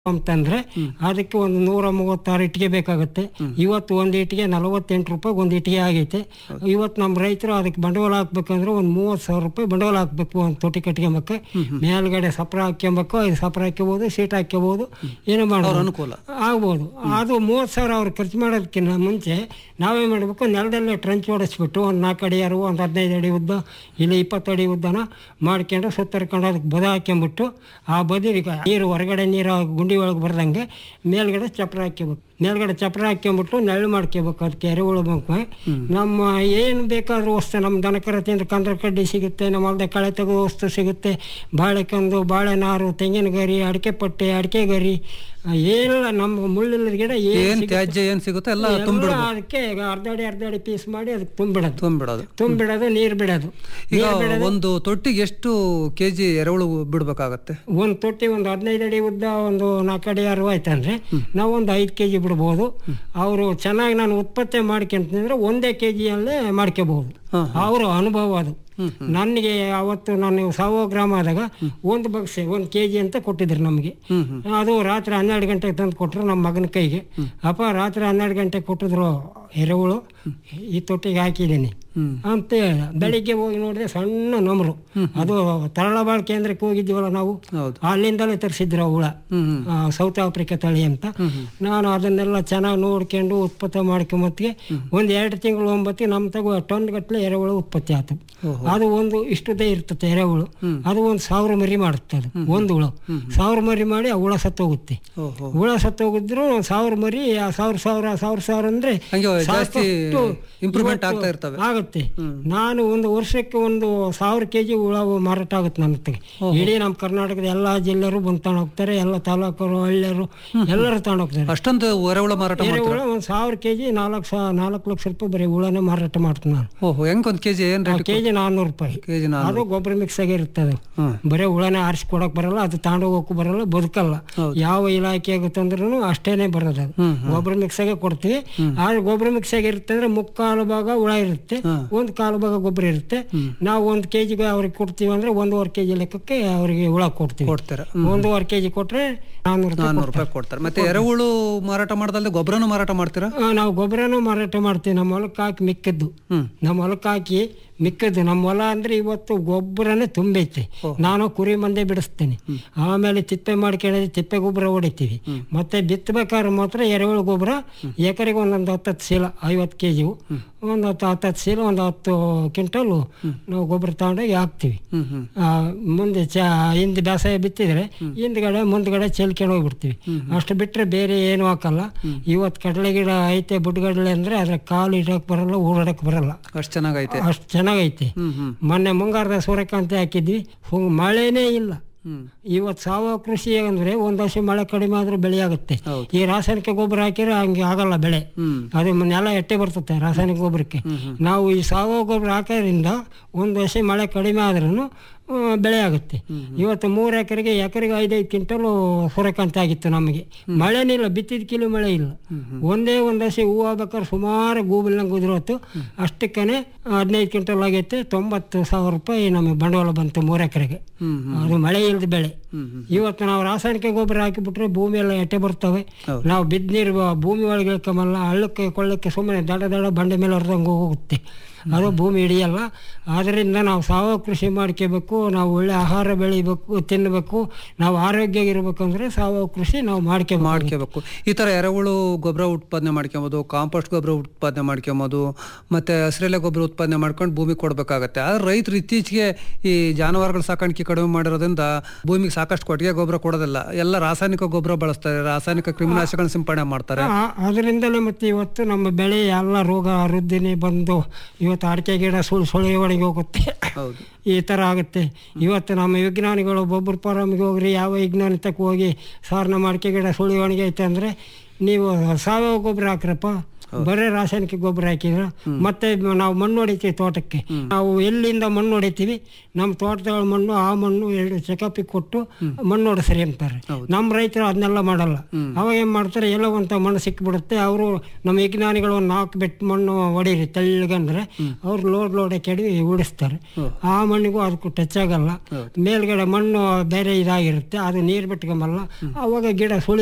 ಅಂತಂದ್ರೆ ಅದಕ್ಕೆ ಒಂದು ನೂರ ಮೂವತ್ತಾರು ಇಟ್ಟಿಗೆ ಬೇಕಾಗುತ್ತೆ ಇವತ್ತು ಒಂದು ಇಟ್ಟಿಗೆ ನಲವತ್ತೆಂಟು ರೂಪಾಯಿ ಒಂದು ಇಟ್ಟಿಗೆ ಆಗೈತೆ ಇವತ್ತು ನಮ್ಮ ರೈತರು ಅದಕ್ಕೆ ಬಂಡವಾಳ ಹಾಕ್ಬೇಕಂದ್ರೆ ಒಂದು ಮೂವತ್ತು ಸಾವಿರ ರೂಪಾಯಿ ಬಂಡವಾಳ ಹಾಕ್ಬೇಕು ಒಂದು ತೊಟ್ಟಿ ಕಟ್ಕೊಂಬೇಕು ಮೇಲ್ಗಡೆ ಸಪ್ರ ಹಾಕ್ಯಂಬೇಕು ಐದು ಸಪ್ರ ಹಾಕ್ಕೋಬೋದು ಸೀಟ್ ಹಾಕ್ಕೋಬೋದು ಏನೋ ಮಾಡ್ಬೋದು ಅನುಕೂಲ ಆಗ್ಬೋದು ಅದು ಮೂವತ್ತು ಸಾವಿರ ಅವ್ರು ಖರ್ಚು ಮಾಡೋದಕ್ಕಿಂತ ಮುಂಚೆ ನಾವೇ ಮಾಡಬೇಕು ನೆಲದಲ್ಲೇ ಟ್ರಂಚ್ ಹೊಡೆಸ್ಬಿಟ್ಟು ಒಂದು ನಾಲ್ಕು ಅಡಿ ಅರು ಒಂದು ಹದಿನೈದು ಅಡಿ ಉದ್ದ ಇಲ್ಲ ಇಪ್ಪತ್ತು ಅಡಿ ಉದ್ದನ ಮಾಡ್ಕೊಂಡು ಸುತ್ತರ್ಕೊಂಡು ಅದಕ್ಕೆ ಬದ ಹಾಕ್ಕೊಂಬಿಟ್ಟು ಆ ಬದಿಗೆ ನೀರು ಹೊರಗಡೆ ನೀರು ಗುಂಡಿ ಒಳಗೆ ಬರ್ದಂಗೆ ಮೇಲ್ಗಡೆ ಚಪ್ರ ಹಾಕ್ಕೋಬೇಕು ಮೇಲ್ಗಡೆ ಚಪ್ರ ಹಾಕ್ಕೊಂಬಿಟ್ಟು ನೆರಳು ಮಾಡ್ಕೋಬೇಕು ಅದಕ್ಕೆ ಎರೆಹುಳು ಬಂಕು ನಮ್ಮ ಏನು ಬೇಕಾದ್ರೂ ವಸ್ತು ನಮ್ಮ ದನಕರ ತಿಂದ್ರೆ ಕಂದ್ರ ಕಡ್ಡಿ ಸಿಗುತ್ತೆ ನಮ್ಮ ಹೊಲ್ದ ಕಳೆ ತೆಗೆದು ವಸ್ತು ಸಿಗುತ್ತೆ ಬಾಳೆಕಂದು ಬಾಳೆ ನಾರು ತೆಂಗಿನ ಗರಿ ಅಡಿಕೆ ಪಟ್ಟೆ ಅಡಿಕೆ ಗರಿ ಏನೆಲ್ಲ ನಮ್ಮ ಮುಳ್ಳಿಲ್ಲದ ಗಿಡ ಏನ್ ಏನು ತ್ಯಾಜ್ಯ ಏನ್ ಸಿಗುತ್ತೆ ಎಲ್ಲ ಎಲ್ಲ ತುಂಬಿಡ್ಬೇಕು ಅದಕ್ಕೆ ಅರ್ಧ ಅಡಿ ಅರ್ಧ ಅಡಿ ಪೀಸ್ ಮಾಡಿ ಅದಕ್ಕೆ ತುಂಬಿಡೋದು ತುಂಬಿಡೋದು ತುಂಬಿಡೋದು ನೀರು ಬಿಡೋದು ಈಗ ಒಂದು ತೊಟ್ಟಿಗೆ ಎಷ್ಟು ಕೆಜಿ ಎರೆಹುಳು ಬಿಡ್ಬೇಕಾಗತ್ತೆ ಒಂದು ತೊಟ್ಟಿ ಒಂದು ಹದಿನೈದು ಅಡಿ ಉದ್ದ ಒಂದು ನಾಲ್ಕು ಅಡಿ ಅರಿವು ಆಯ್ತಂದ್ರೆ ನಾವು ಒಂದು ಐದು ಕೆ ಜಿ ಬಿಡ್ಬೋದು ಅವರು ಚೆನ್ನಾಗಿ ನಾನು ಉತ್ಪತ್ತಿ ಮಾಡ್ಕೊಂತಂದ್ರೆ ಒಂದೇ ಕೆ ಜಿಯಲ್ಲೇ ಮಾಡ್ಕೋಬಹುದು ಅವರ ಅನುಭವ ಅದು ನನಗೆ ಅವತ್ತು ನಾನು ಸಾವಯವ ಗ್ರಾಮ ಆದಾಗ ಒಂದು ಬಗ್ಸೆ ಒಂದು ಕೆ ಜಿ ಅಂತ ಕೊಟ್ಟಿದ್ರು ನಮಗೆ ಅದು ರಾತ್ರಿ ಹನ್ನೆರಡು ಗಂಟೆಗೆ ತಂದು ಕೊಟ್ಟರು ನಮ್ಮ ಮಗನ ಕೈಗೆ ಅಪ್ಪ ರಾತ್ರಿ ಹನ್ನೆರಡು ಗಂಟೆಗೆ ಕೊಟ್ಟಿದ್ರು ಎರೆಹುಳು ಈ ತೊಟ್ಟಿಗೆ ಹಾಕಿದ್ದೀನಿ ಹ್ಮ್. ಅಂತ ಹೇಳ್ದ ಬೆಳಿಗ್ಗೆ ಹೋಗಿ ನೋಡಿದ್ರೆ ಸಣ್ಣ ನಮರು ಅದು ತರಳಬಾಳ್ ಕೇಂದ್ರಕ್ಕೆ ಹೋಗಿದ್ದೀವಲ್ಲ ನಾವು ಹೌದು ಅಲ್ಲಿಂದಲೇ ತರಿಸಿದ್ರು ಹುಳ ಹ್ಮ್ ಹ್ಮ್ ಆ, ಸೌತ್ ಆಫ್ರಿಕಾ ತಳಿ ಅಂತ ನಾನು ಅದನ್ನೆಲ್ಲ ಚೆನ್ನಾಗಿ ನೋಡ್ಕೊಂಡು ಉತ್ಪತ್ತಿ ಮಾಡ್ಕೊಂಬತ್ತಿಗೆ ಒಂದು ಎರಡು ತಿಂಗಳು ಒಂಬತ್ತಿಗೆ ನಮ್ಮ ತಗೋ ಟನ್ ಗಟ್ಟಲೆ ಎರೆಹುಳು ಉತ್ಪತ್ತಿ ಆಯ್ತು ಓಹೋ. ಅದು ಒಂದು ಇಷ್ಟುದೇ ಇರ್ತದೆ ಎರೆಹುಳು ಅದು ಒಂದು ಸಾವಿರ ಮರಿ ಮಾಡುತ್ತೆ ಅದು ಒಂದು ಹುಳು ಸಾವಿರ ಮರಿ ಮಾಡಿ ಆ ಹುಳ ಸತ್ತೋಗುತ್ತೆ ಓಹೋ ಹುಳ ಸತ್ತೋಗಿದ್ರು ಒಂದು ಸಾವಿರ ಮರಿ ಆ ಸಾವಿರ ಸಾವಿರ ಸಾವಿರ ಸಾವಿರ ಅಂದ್ರೆ ಹಂಗೆ ಜಾಸ್ತಿ ಸಾಕಷ್ಟು ಇಂಪ್ರೂವ್ಮೆಂಟ್ ಇವತ್ತು ಆಗ್ತಾ ಇರ್ತವೆ ಆಗುತ್ತೆ ನಾನು ಒಂದು ವರ್ಷಕ್ಕೆ ಒಂದು ಸಾವಿರ ಕೆ ಜಿ ಹುಳ ಮಾರಾಟ ಆಗುತ್ತೆ ನನ್ನ ಹತ್ತಿಗೆ ಇಡೀ ನಮ್ಮ ಕರ್ನಾಟಕದ ಎಲ್ಲ ಜಿಲ್ಲೆರು ಬಂದು ತಗೊಂಡು ಹೋಗ್ತಾರೆ ಎಲ್ಲ ತಾಲೂಕರು ಹಳ್ಳಿಯರು ಎಲ್ಲರೂ ತಗೊಂಡು ಹೋಗ್ತಾರೆ ಅಷ್ಟೊಂದು ಎರೆಹುಳ ಮಾರಾಟ ಬೇರೆ ಮಾಡ್ತಾರೆ ಹುಳ ಒಂದು ಸಾವಿರ ಕೆ ಜಿ ನಾಲ್ಕು ಸಾ ನಾಲ್ಕು ಲಕ್ಷ ರೂಪಾಯಿ ಬರೀ ಹುಳನೇ ಮಾರಾಟ ಮಾಡ್ತೀನಿ ನಾನು ಓಹೋ ಹೆಂಗ್ ಒಂದ್ ಕೆಜಿ ಏನ್ ರೇಟ್ ಕೆ ಜಿ ನಾನ್ನೂರು ರೂಪಾಯಿ ಕೆಜಿ ನಾನು ಅದು ಗೊಬ್ಬರ ಮಿಕ್ಸ್ ಆಗಿ ಇರ್ತದೆ ಹ್ಮ್ ಬರೀ ಹುಳನೇ ಆರಿಸಿ ಕೊಡಕ್ ಬರಲ್ಲ ಅದು ತಗೊಂಡೋಗಕ್ಕೂ ಬರಲ್ಲ ಬದುಕಲ್ಲ ಹೌದು. ಯಾವ ಇಲಾಖೆಗೆ ತಂದ್ರೂ ಅಷ್ಟೇನೆ ಬರೋದು ಅದು ಹ್ಮ್, ಗೊಬ್ಬರ ಮಿಕ್ಸ್ ಆಗಿ ಕೊಡ್ತೀವಿ ಆದ್ರೆ ಗೊಬ್ಬರ ಮಿಕ್ಸ್ ಆಗಿ ಇರುತ್ತೆ ಅಂದ್ರೆ ಮುಕ್ಕಾಲು ಭಾಗ ಹುಳ ಇರುತ್ತೆ ಹ್ಮ್. ಒಂದು ಕಾಲು ಭಾಗ ಗೊಬ್ಬರ ಇರುತ್ತೆ ನಾವು ಒಂದು ಕೆ ಜಿಗೆ ಅವ್ರಿಗೆ ಕೊಡ್ತೀವಿ ಅಂದ್ರೆ ಒಂದೂವರೆ ಕೆ ಜಿ ಲೆಕ್ಕಕ್ಕೆ ಅವರಿಗೆ ಹುಳ ಕೊಡ್ತೀವಿ ಕೊಡ್ತೀರ ಒಂದೂವರೆ ಕೆ ಜಿ ಕೊಟ್ರೆ ನಾನ್ನೂರು ರೂಪಾಯಿ ನಾನ್ನೂರು ರೂಪಾಯಿ ಕೊಡ್ತಾರೆ ಮತ್ತೆ ಎರೆಹುಳು ಮಾರಾಟ ಮಾಡ್ದಲ್ದೆ ಗೊಬ್ಬರನು ಮಾರಾಟ ಮಾಡ್ತೀರಾ ಆ, ನಾವು ಗೊಬ್ಬರನೂ ಮಾರಾಟ ಮಾಡ್ತೀವಿ ನಮ್ಮ ಹೊಲಕ್ಕೆ ಹಾಕಿ ಮಿಕ್ಕದ್ದು ಹ್ಮ್ ನಮ್ಮ ಹೊಲಕ್ಕೆ ಹಾಕಿ ಮಿಕ್ಕದ್ದು ನಮ್ಮ ಹೊಲ ಅಂದ್ರೆ ಇವತ್ತು ಗೊಬ್ಬರನೇ ತುಂಬೈತೆ ನಾನು ಕುರಿ ಮಂದೆ ಬಿಡಿಸ್ತೀನಿ ಆಮೇಲೆ ತಿಪ್ಪೆ ಮಾಡ್ಕೊಳ್ಳೋದು ತಿಪ್ಪೆ ಗೊಬ್ಬರ ಹೊಡಿತೀವಿ ಮತ್ತೆ ಬಿತ್ತಬೇಕಾದ್ರೆ ಮಾತ್ರ ಎರೆಹುಳು ಗೊಬ್ಬರ ಎಕರೆಗೆ ಒಂದೊಂದು ಹತ್ತತ್ತು ಚೀಲ ಐವತ್ತು ಕೆ ಜಿವು ಒಂದು ಹತ್ತು ಹತ್ತತ್ತು ಚೀಲ ಒಂದು ಹತ್ತು ಕ್ವಿಂಟಲು ನಾವು ಗೊಬ್ಬರ ತಗೊಂಡೋಗಿ ಹಾಕ್ತೀವಿ ಹ್ಮ್ ಹ್ಮ್ ಆ, ಮುಂದೆ ಚ ಹಿಂದೆ ಬೇಸಾಯ ಬಿತ್ತಿದ್ರೆ ಹಿಂದ್ಗಡೆ ಮುಂದ್ಗಡೆ ಚೆಲ್ಕೊಂಡು ಹೋಗ್ಬಿಡ್ತೀವಿ ಅಷ್ಟು ಬಿಟ್ಟರೆ ಬೇರೆ ಏನು ಹಾಕಲ್ಲ ಇವತ್ತು ಕಡಲೆ ಗಿಡ ಐತೆ ಬುಡ್ಗಡಲೆ ಅಂದರೆ ಅದ್ರ ಕಾಲು ಇಡಕ್ಕೆ ಬರಲ್ಲ ಓಡಾಡಕ್ಕೆ ಬರಲ್ಲ ಅಷ್ಟ್ ಚೆನ್ನಾಗೈತೆ ಅಷ್ಟು ಚೆನ್ನಾಗೈತೆ ಹ್ಮ್ ಹ್ಮ್ ಮೊನ್ನೆ ಮುಂಗಾರದ ಸೂರ್ಯಕಾಂತಿ ಹಾಕಿದ್ವಿ ಹು- ಮಳೆನೇ ಇಲ್ಲ ಹ್ಮ್ ಇವತ್ತು ಸಾವಯವ ಕೃಷಿ ಅಂದರೆ ಒಂದು ವರ್ಷ ಮಳೆ ಕಡಿಮೆ ಆದರೂ ಬೆಳೆ ಆಗುತ್ತೆ ಹೌದು. ಈ ರಾಸಾಯನಿಕ ಗೊಬ್ಬರ ಹಾಕಿದ್ರೆ ಹಂಗೆ ಆಗಲ್ಲ ಬೆಳೆ ಹ್ಮ್ ಅದು ನೆಲ ಎಟ್ಟೆ ಬರ್ತದೆ ರಾಸಾಯನಿಕ ಗೊಬ್ಬರಕ್ಕೆ ನಾವು ಈ ಸಾವಯವ ಗೊಬ್ಬರ ಹಾಕೋದ್ರಿಂದ ಒಂದು ವರ್ಷ ಮಳೆ ಕಡಿಮೆ ಆದ್ರೂ ಬೆಳೆ ಆಗುತ್ತೆ ಇವತ್ತು ಮೂರು ಎಕರೆಗೆ ಎಕರೆಗೆ ಐದೈದು ಕ್ವಿಂಟಲು ಸೂರ್ಯಕಾಂತಿ ಆಗಿತ್ತು ನಮಗೆ ಮಳೆನಿಲ್ಲ ಬಿತ್ತಿದ ಕಿಲು ಮಳೆ ಇಲ್ಲ ಒಂದೇ ಒಂದು ವರ್ಷ ಹೂವು ಆಗ್ಬೇಕಾದ್ರೆ ಸುಮಾರು ಗೂಬಲ್ನಂಗೆ ಉದುರೋತು ಅಷ್ಟಕ್ಕೇ ಹದಿನೈದು ಕ್ವಿಂಟಲ್ ಆಗೈತೆ ತೊಂಬತ್ತು ಸಾವಿರ ರೂಪಾಯಿ ನಮಗೆ ಬಂಡವಾಳ ಬಂತು ಮೂರು ಎಕರೆಗೆ ಹ್ಮ್ ಹ್ಮ್ ಅದು ಮಳೆ ಇಲ್ಲದ ಬೆಳೆ ಹ್ಮ್ ಹ್ಮ್ ಇವತ್ತು ನಾವು ರಾಸಾಯನಿಕ ಗೊಬ್ಬರ ಹಾಕಿಬಿಟ್ರೆ ಭೂಮಿ ಎಲ್ಲ ಎಟ್ಟೆ ಬರ್ತವೆ ಹೌದು. ನಾವು ಬಿದ್ದ ನೀರು ಭೂಮಿ ಒಳಗೆ ಇಳ್ಕೊಂಬಲ್ಲ ಹಳ್ಳಕ್ಕೆ ಕೊಳ್ಳಕ್ಕೆ ಸುಮ್ಮನೆ ದಡ ದಡ ಬಂಡೆ ಮೇಲೆ ಹೊರದಂಗೆ ಹೋಗುತ್ತೆ ಅದು ಭೂಮಿ ಹಿಡಿಯಲ್ಲ ಆದ್ದರಿಂದ ನಾವು ಸಾವಯವ ಕೃಷಿ ಮಾಡ್ಕೋಬೇಕು ನಾವು ಒಳ್ಳೆ ಆಹಾರ ಬೆಳಿಬೇಕು ತಿನ್ನಬೇಕು ನಾವು ಆರೋಗ್ಯ ಇರಬೇಕಂದ್ರೆ ಸಾವಯವ ಕೃಷಿ ನಾವು ಮಾಡ್ಕೋಬೇಕು ಮಾಡ್ಕೋಬೇಕು ಈ ತರ ಎರೆಹುಳು ಗೊಬ್ಬರ ಉತ್ಪಾದನೆ ಮಾಡ್ಕೊಬೋದು ಕಾಂಪೋಸ್ಟ್ ಗೊಬ್ಬರ ಉತ್ಪಾದನೆ ಮಾಡ್ಕೊಬೋದು ಮತ್ತೆ ಹಸಿರೆಲೆ ಗೊಬ್ಬರ ಉತ್ಪಾದನೆ ಮಾಡ್ಕೊಂಡು ಭೂಮಿ ಕೊಡ್ಬೇಕಾಗತ್ತೆ ಆದ್ರೆ ರೈತರು ಇತ್ತೀಚೆಗೆ ಈ ಜಾನುವಾರುಗಳ ಸಾಕಾಣಿಕೆ ಕಡಿಮೆ ಮಾಡಿರೋದ್ರಿಂದ ಭೂಮಿಗೆ ಸಾಕಷ್ಟು ಕೊಟ್ಟಿಗೆ ಗೊಬ್ಬರ ಕೊಡೋದಿಲ್ಲ ಎಲ್ಲ ರಾಸಾಯನಿಕ ಗೊಬ್ಬರ ಬಳಸ್ತಾರೆ ರಾಸಾಯನಿಕ ಕ್ರಿಮಿನಾಶಕಗಳನ್ನ ಸಿಂಪಡಣೆ ಮಾಡ್ತಾರೆ ಆ- ಅದರಿಂದಲೇ ಮತ್ತೆ ಇವತ್ತು ನಮ್ಮ ಬೆಳೆ ಎಲ್ಲ ರೋಗ ರುದ್ದಿನಿ ಬಂದು ಇವತ್ತು ಅಡಿಕೆ ಗಿಡ ಸುಳ್ಳು ಸುಳಿ ಒಳಗೆ ಹೋಗುತ್ತೆ ಹೌದು ಈ ಥರ ಆಗುತ್ತೆ ಇವತ್ತು ನಮ್ಮ ವಿಜ್ಞಾನಿಗಳು ಬೊಬ್ಬರ ಫಾರಮ್ಗೆ ಹೋಗ್ರಿ ಯಾವ ವಿಜ್ಞಾನಿ ತಕ್ಕ ಹೋಗಿ ಸಾರ್ ನಮ್ಮ ಅಡಿಕೆ ಗಿಡ ಸುಳಿ ಒಣಗಿ ಐತೆ ಅಂದರೆ ನೀವು ಸಾವಯವ ಗೊಬ್ಬರ ಹಾಕ್ರಪ್ಪ ಬರೀ ರಾಸಾಯನಿಕ ಗೊಬ್ಬರ ಹಾಕಿದ್ರೆ ಮತ್ತೆ ನಾವು ಮಣ್ಣು ಹೊಡಿತೀವಿ ತೋಟಕ್ಕೆ ನಾವು ಎಲ್ಲಿಂದ ಮಣ್ಣು ಹೊಡಿತೀವಿ ನಮ್ಮ ತೋಟದ ಮಣ್ಣು ಆ ಮಣ್ಣು ಎರಡು ಚೆಕಪಿಗೆ ಕೊಟ್ಟು ಮಣ್ಣು ಹೊಡೆಸ್ರಿ ಅಂತಾರೆ ನಮ್ಮ ರೈತರು ಅದನ್ನೆಲ್ಲ ಮಾಡಲ್ಲ ಅವಾಗ ಏನ್ ಮಾಡ್ತಾರೆ ಎಲ್ಲೋ ಅಂತ ಮಣ್ಣು ಸಿಕ್ಬಿಡುತ್ತೆ ಅವರು ನಮ್ಮ ವಿಜ್ಞಾನಿಗಳು ಒಂದು ನಾಲ್ಕು ಬೆಟ್ಟು ಮಣ್ಣು ಹೊಡೀರಿ ತೆಳ್ಳಗಂದ್ರೆ ಅವ್ರು ಲೋಡ್ ಲೋಡ್ ಕೆಡಿ ಉಡಿಸ್ತಾರೆ ಆ ಮಣ್ಣಿಗೂ ಅದಕ್ಕೂ ಟಚ್ ಆಗಲ್ಲ ಮೇಲ್ಗಡೆ ಮಣ್ಣು ಬೇರೆ ಇದಾಗಿರುತ್ತೆ ಅದು ನೀರು ಬಿಟ್ಕೊಂಬಲ್ಲ ಅವಾಗ ಗಿಡ ಸುಳಿ